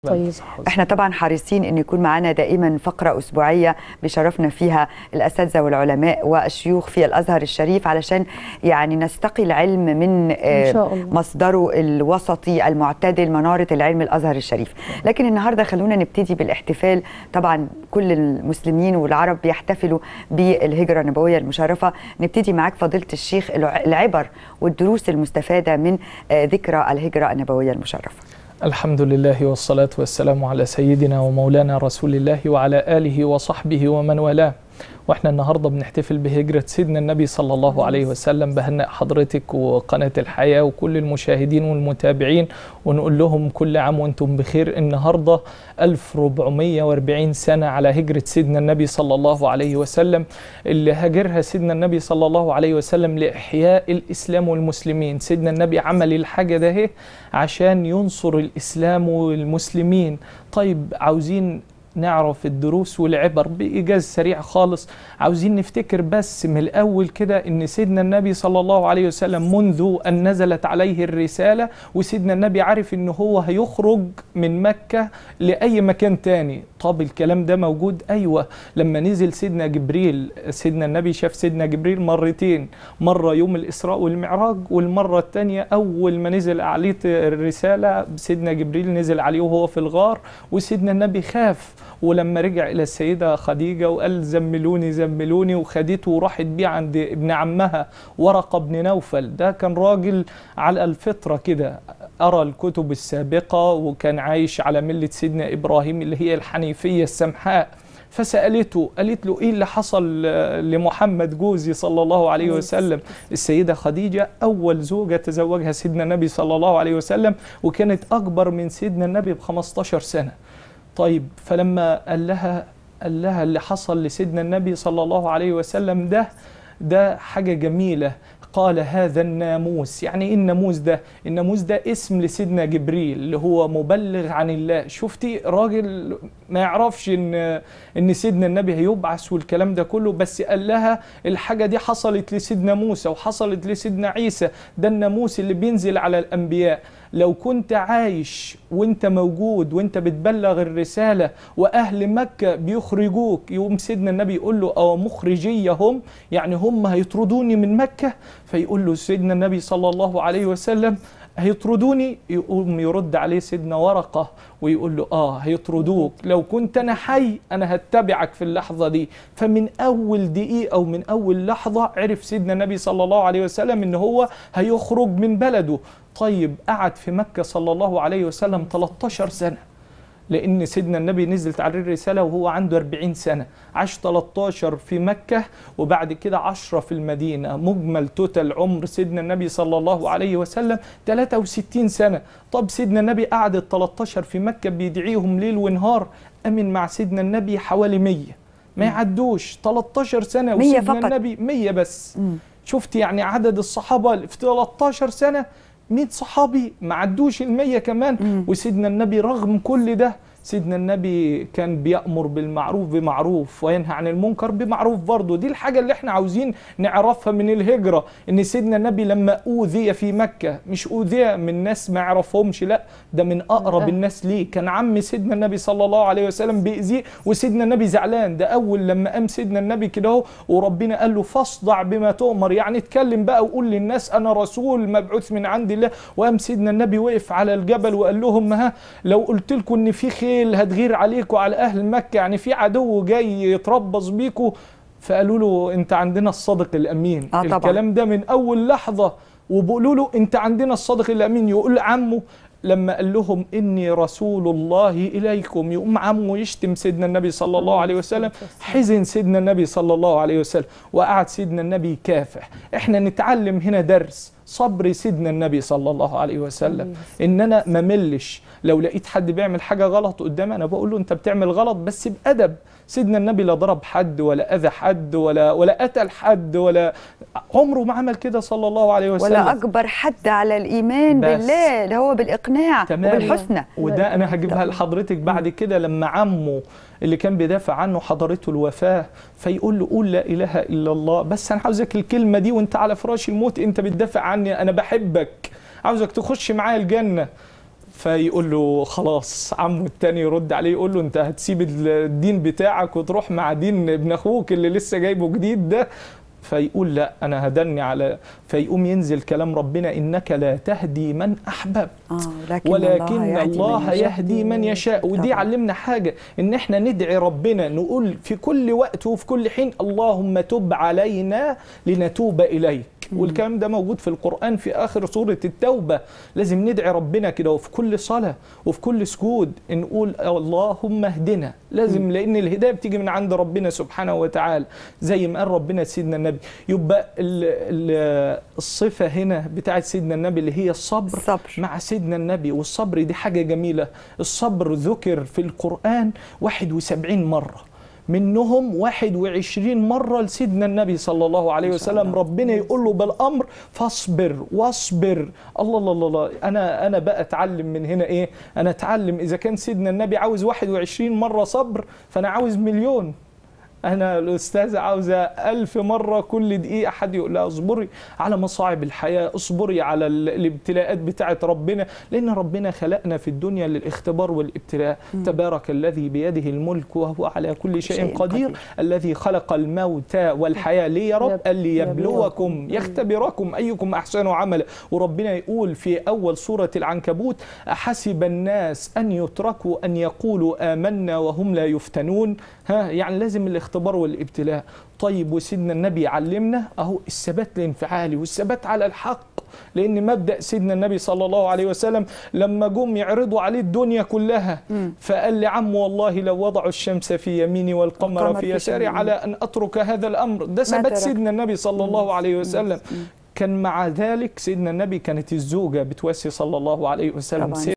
طيب احنا طبعا حريصين ان يكون معنا دائما فقره اسبوعيه بيشرفنا فيها الاساتذه والعلماء والشيوخ في الازهر الشريف علشان يعني نستقي العلم من إن شاء الله. مصدره الوسطي المعتدل مناره العلم الازهر الشريف لكن النهارده خلونا نبتدي بالاحتفال طبعا كل المسلمين والعرب بيحتفلوا بالهجره النبويه المشرفه نبتدي معاك فضيله الشيخ العبر والدروس المستفاده من آه، ذكرى الهجره النبويه المشرفه الحمد لله والصلاة والسلام على سيدنا ومولانا رسول الله وعلى آله وصحبه ومن والاه واحنا النهارده بنحتفل بهجرة سيدنا النبي صلى الله عليه وسلم بهنئ حضرتك وقناة الحياة وكل المشاهدين والمتابعين ونقول لهم كل عام وانتم بخير النهارده 1440 سنة على هجرة سيدنا النبي صلى الله عليه وسلم اللي هاجرها سيدنا النبي صلى الله عليه وسلم لإحياء الإسلام والمسلمين سيدنا النبي عمل الحاجة ده اهي عشان ينصر الإسلام والمسلمين طيب عاوزين نعرف الدروس والعبر بإيجاز سريع خالص عاوزين نفتكر بس من الأول كده إن سيدنا النبي صلى الله عليه وسلم منذ أن نزلت عليه الرسالة وسيدنا النبي عارف إن هو هيخرج من مكة لأي مكان تاني طب الكلام ده موجود أيوة لما نزل سيدنا جبريل سيدنا النبي شاف سيدنا جبريل مرتين مرة يوم الإسراء والمعراج والمرة التانية أول ما نزل عليه الرسالة سيدنا جبريل نزل عليه وهو في الغار وسيدنا النبي خاف ولما رجع الى السيده خديجه وقال زملوني زملوني وخدته وراحت بيه عند ابن عمها ورقه بن نوفل ده كان راجل على الفطره كده أرى الكتب السابقة وكان عايش على ملة سيدنا إبراهيم اللي هي الحنيفية السمحاء فسألته قالت له إيه اللي حصل لمحمد جوزي صلى الله عليه وسلم السيدة خديجة أول زوجة تزوجها سيدنا النبي صلى الله عليه وسلم وكانت أكبر من سيدنا النبي ب 15 سنة طيب فلما قال لها قال لها اللي حصل لسيدنا النبي صلى الله عليه وسلم ده ده حاجة جميلة قال هذا الناموس يعني ايه الناموس ده الناموس ده اسم لسيدنا جبريل اللي هو مبلغ عن الله شفتي راجل ما يعرفش ان ان سيدنا النبي هيبعث والكلام ده كله بس قال لها الحاجه دي حصلت لسيدنا موسى وحصلت لسيدنا عيسى ده الناموس اللي بينزل على الانبياء لو كنت عايش وانت موجود وانت بتبلغ الرسالة واهل مكة بيخرجوك يقوم سيدنا النبي يقول له او مخرجية هم يعني هم هيطردوني من مكة فيقول له سيدنا النبي صلى الله عليه وسلم هيطردوني يقوم يرد عليه سيدنا ورقة ويقول له اه هيطردوك لو كنت انا حي انا هتبعك في اللحظة دي فمن اول دقيقة او من اول لحظة عرف سيدنا النبي صلى الله عليه وسلم ان هو هيخرج من بلده طيب قعد في مكة صلى الله عليه وسلم 13 سنة لأن سيدنا النبي نزلت عليه الرسالة وهو عنده 40 سنة عاش 13 في مكة وبعد كده 10 في المدينة مجمل توتال عمر سيدنا النبي صلى الله عليه وسلم 63 سنة طب سيدنا النبي قعد ال 13 في مكة بيدعيهم ليل ونهار أمن مع سيدنا النبي حوالي 100 ما يعدوش 13 سنة 100 وسيدنا فقط. النبي 100 بس مم. شفت يعني عدد الصحابة في 13 سنة 100 صحابي ما عدوش المية كمان مم. وسيدنا النبي رغم كل ده سيدنا النبي كان بيأمر بالمعروف بمعروف وينهى عن المنكر بمعروف برضه دي الحاجة اللي احنا عاوزين نعرفها من الهجرة ان سيدنا النبي لما أوذي في مكة مش أوذي من ناس ما يعرفهمش لا ده من أقرب آه. الناس ليه كان عم سيدنا النبي صلى الله عليه وسلم بيأذيه وسيدنا النبي زعلان ده أول لما قام سيدنا النبي كده اهو وربنا قال له فاصدع بما تؤمر يعني اتكلم بقى وقول للناس أنا رسول مبعوث من عند الله وقام سيدنا النبي وقف على الجبل وقال لهم ها لو قلت لكم ان في خيل هتغير عليكم على اهل مكه يعني في عدو جاي يتربص بيكم فقالوا له انت عندنا الصادق الامين آه طبعاً. الكلام ده من اول لحظه وبيقولوا له انت عندنا الصادق الامين يقول عمه لما قال لهم اني رسول الله اليكم يقوم عمه يشتم سيدنا النبي صلى الله عليه وسلم حزن سيدنا النبي صلى الله عليه وسلم وقعد سيدنا النبي يكافح احنا نتعلم هنا درس صبر سيدنا النبي صلى الله عليه وسلم ان انا ما ملش لو لقيت حد بيعمل حاجه غلط قدامي انا بقول له انت بتعمل غلط بس بادب سيدنا النبي لا ضرب حد ولا اذى حد ولا ولا قتل حد ولا عمره ما عمل كده صلى الله عليه وسلم ولا اكبر حد على الايمان بس. بالله اللي هو بالاقناع تمام. وبالحسنى وده انا هجيبها لحضرتك بعد كده لما عمه اللي كان بيدافع عنه حضرته الوفاه فيقول له قول لا اله الا الله بس انا عاوزك الكلمه دي وانت على فراش الموت انت بتدافع عني انا بحبك عاوزك تخش معايا الجنه فيقول له خلاص عمه التاني يرد عليه يقول له انت هتسيب الدين بتاعك وتروح مع دين ابن اخوك اللي لسه جايبه جديد ده فيقول لا انا هدني على فيقوم ينزل كلام ربنا انك لا تهدي من احببت آه لكن ولكن يهدي من الله يشاء. يهدي من يشاء ودي طبعاً. علمنا حاجة ان احنا ندعي ربنا نقول في كل وقت وفي كل حين اللهم تب علينا لنتوب اليك والكلام ده موجود في القرآن في آخر سورة التوبة لازم ندعي ربنا كده وفي كل صلاة وفي كل سجود نقول اللهم اهدنا لازم لأن الهداية بتيجي من عند ربنا سبحانه وتعالى زي ما قال ربنا سيدنا النبي يبقى ال ال الصفة هنا بتاعت سيدنا النبي اللي هي الصبر الصبر. مع سيدنا النبي والصبر دي حاجة جميلة الصبر ذكر في القرآن 71 مرة منهم 21 مرة لسيدنا النبي صلى الله عليه ما شاء وسلم الله. ربنا يقول له بالأمر فاصبر واصبر الله الله الله, الله. أنا أنا بقى أتعلم من هنا إيه أنا أتعلم إذا كان سيدنا النبي عاوز 21 مرة صبر فأنا عاوز مليون أنا الأستاذة عاوزة ألف مرة كل دقيقة حد يقول لها اصبري على مصاعب الحياة اصبري على ال- الابتلاءات بتاعة ربنا لأن ربنا خلقنا في الدنيا للاختبار والابتلاء تبارك الذي بيده الملك وهو على كل شيء, شيء قدير قدير. الذي خلق الموت والحياة ليه يا رب يب- قال ليبلوكم يبلوكم. يختبركم أيكم أحسن عملا وربنا يقول في أول سورة العنكبوت أحسب الناس أن يتركوا أن يقولوا آمنا وهم لا يفتنون ها يعني لازم الاختبار والابتلاء طيب وسيدنا النبي علمنا أهو الثبات الانفعالي والثبات على الحق لأن مبدأ سيدنا النبي صلى الله عليه وسلم لما جم يعرضوا عليه الدنيا كلها فقال لعم والله لو وضعوا الشمس في يميني والقمر والقمر في في يساري شمالي. على أن أترك هذا الأمر ده ثبات ترك. سيدنا النبي صلى الله عليه وسلم كان مع ذلك سيدنا النبي كانت الزوجة بتواسي صلى الله عليه وسلم طبعاً.